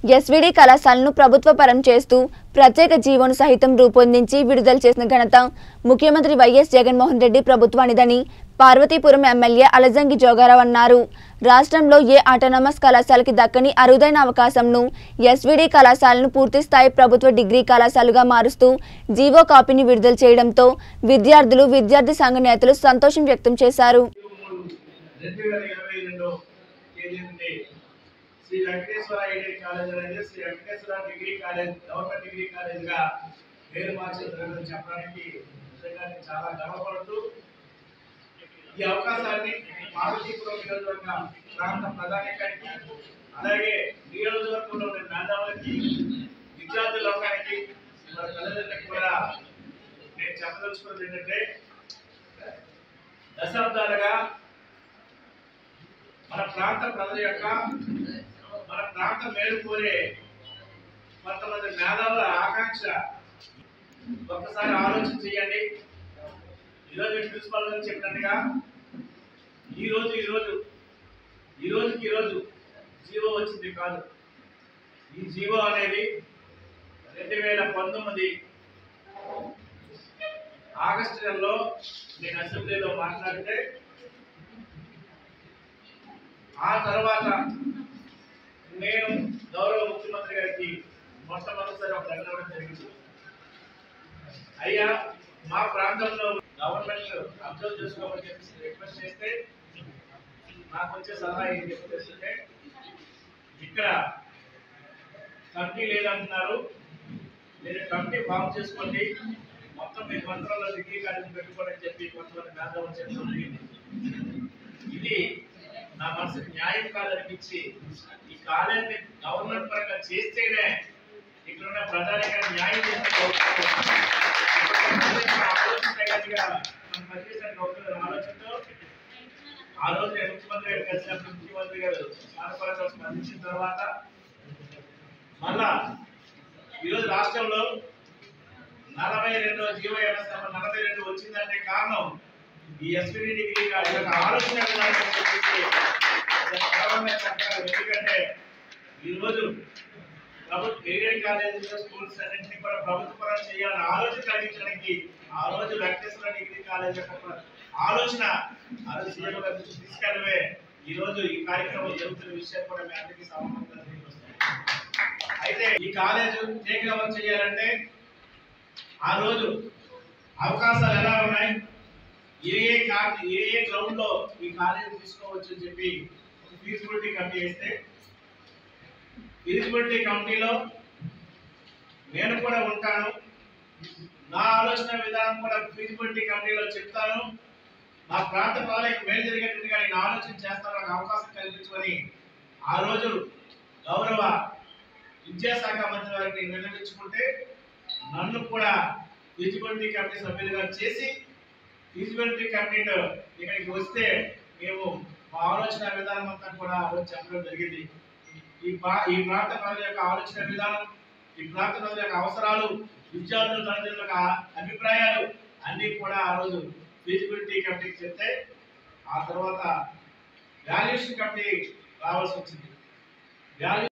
SVD కళాశాలను ప్రభుత్వ పరం చేస్తూ ప్రత్యేక జీవోను సహితం రూపొందించి విడుదల చేసిన ఘనత ముఖ్యమంత్రి వైఎస్ జగన్మోహన్ రెడ్డి ప్రభుత్వానిదని పార్వతీపురం ఎమ్మెల్యే అలజంగి జోగారావు అన్నారు రాష్ట్రంలో ఏ ఆటోనమస్ కళాశాలకి దక్కని అరుదైన అవకాశంను ఎస్విడి కళాశాలను పూర్తిస్థాయి ప్రభుత్వ డిగ్రీ కళాశాలగా మారుస్తూ జీవో కాపీని విడుదల చేయడంతో విద్యార్థులు విద్యార్థి సంఘ నేతలు సంతోషం వ్యక్తం చేశారు రెండు వేల ఇరవై రెండు తేదీ నుండి శ్రీ వెంకటేశ్వర ఐడెంటి కాలేజ్ అనేది Sri Venkateswara degree college government degree college గా పేరు మార్చిన జరగదని చెప్పడానికి నిజంగా నేను చాలా గర్వపడుతూ ఈ అవకాశాన్ని పార్వతీపురం నియోజకవర్గ ప్రాంత ప్రధానికానికి అలాగే నియోజకవర్గంలో ఉన్న మేధావులకి విద్యార్థి లోకానికి మన తల్లిదండ్రులకు కూడా నేను చెప్పదలుచుకున్నది ఏంటంటే దశాబ్దాలుగా మన ప్రాంత ప్రజల యొక్క మన ప్రాంత మేలు కోరే కొంతమంది మేధావుల ఆకాంక్ష ఒక్కసారి ఆలోచన చేయండి ఈరోజు ప్రిన్సిపాల్ గారు చెప్పినట్టుగా ఈ రోజు ఈ రోజు ఈ రోజుకి ఈ రోజు జీవో వచ్చింది కాదు ఈ జీవో అనేది రెండు వేల పంతొమ్మిది ఆగస్టు నెలలో నేను అసెంబ్లీలో మాట్లాడితే ఆ తర్వాత నేను గౌరవ ముఖ్యమంత్రి గారికి మొట్టమొదటిసారి ఒక దగ్గర ఇవ్వడం జరిగింది అయ్యా మా ప్రాంతంలో గవర్నమెంట్ అబ్జర్వ్ చేసుకోమని చెప్పి రిక్వెస్ట్ చేస్తే నాకు వచ్చే సలహా ఏం చెప్తే ఇక్కడ కమిటీ లేదంటున్నారు మీరు కమిటీ ఫామ్ చేసుకోండి మొత్తం మీ మంత్రాల్లో డిగ్రీ కాలేజీ పెట్టుకోండి అని చెప్పి కొంతమంది మేధావులు చెప్పడం జరిగింది ఇది నా మనసుకు న్యాయం కాదనిపించి ఈ కాలేజీని గవర్నమెంట్ పరంగా చేస్తేనే ఇక్కడ ఉన్న ప్రధానిగా న్యాయం చేస్తే ఆలోచనతో ఆ రోజు నేను ముఖ్యమంత్రి గారు కలిసినప్పుడు ముఖ్యమంత్రి గారు సానుకూలంగా స్పందించిన తర్వాత మళ్ళా ఈరోజు రాష్ట్రంలో నలభై రెండో జీవో వ్యవస్థ నలభై రెండు వచ్చిందంటే కారణం ఈ ఎస్పీడీ డిగ్రీ కాలేజ్ యొక్క ఆలోచన విధానం అని చెప్పేసి అది గర్వంగా చెప్పగలం. ఎందుకంటే ఈరోజు ప్రభుత్వ డిగ్రీ కాలేజీలో స్కూల్స్ అన్నింటినీ కూడా ప్రభుత్వ పరం చేయాలని ఆలోచన కలిగించడానికి ఆ రోజు వెంకటేశ్వర డిగ్రీ కాలేజ్ యొక్క ప్ర- ఆలోచన ఆ రోజు సీఎం గారి దృష్టికి తీసుకెళ్ళవే ఈ రోజు ఈ కార్యక్రమం జరుగుతున్న విషయం కూడా మీ అందరికీ సమర్థంగా తెలియజేస్తున్నాను. అయితే ఈ కాలేజ్ టేక్ ఓవర్ చేయాలంటే ఆ రోజు అవకాశాలు ఎలా ఉన్నాయి ఏ ఏ కా- ఏ ఏ గ్రౌండ్ లో ఈ కాలేజ్ తీసుకోవచ్చు అని చెప్పి ఒక ఫీజిబిలిటీ కమిటీ వేస్తే ఫీజిబిలిటీ కమిటీలో నేను కూడా ఉంటాను నా ఆలోచన విధానం కూడా ఫీజిబిలిటీ కమిటీలో చెప్తాను నా ప్రాంత ప్రజలకు మేలు జరిగేట్టుగా నేను ఆలోచన చేస్తాను నాకు అవకాశం కల్పించమని ఆ రోజు గౌరవ విద్యాశాఖ మంత్రి వారికి నిర్ణయించుకుంటే నన్ను కూడా ఫీజిబిలిటీ కమిటీ సభ్యులుగా చేసి ఫీజిబిలిటీ కమిటీ ఇక్కడికి వస్తే మేము మా ఆలోచన విధానం అంతా కూడా ఆ రోజు చెప్పడం జరిగింది ఈ ప్రా- ఈ ప్రాంత ప్రజల యొక్క ఆలోచన విధానం ఈ ప్రాంత ప్రజల యొక్క అవసరాలు విద్యార్థుల తల్లిదండ్రుల యొక్క అభిప్రాయాలు అన్ని కూడా ఆ రోజు ఫీజిబిలిటీ కమిటీకి చెప్తే ఆ తర్వాత వాల్యుయేషన్ కమిటీ రావాల్సి వచ్చింది వాల్యూ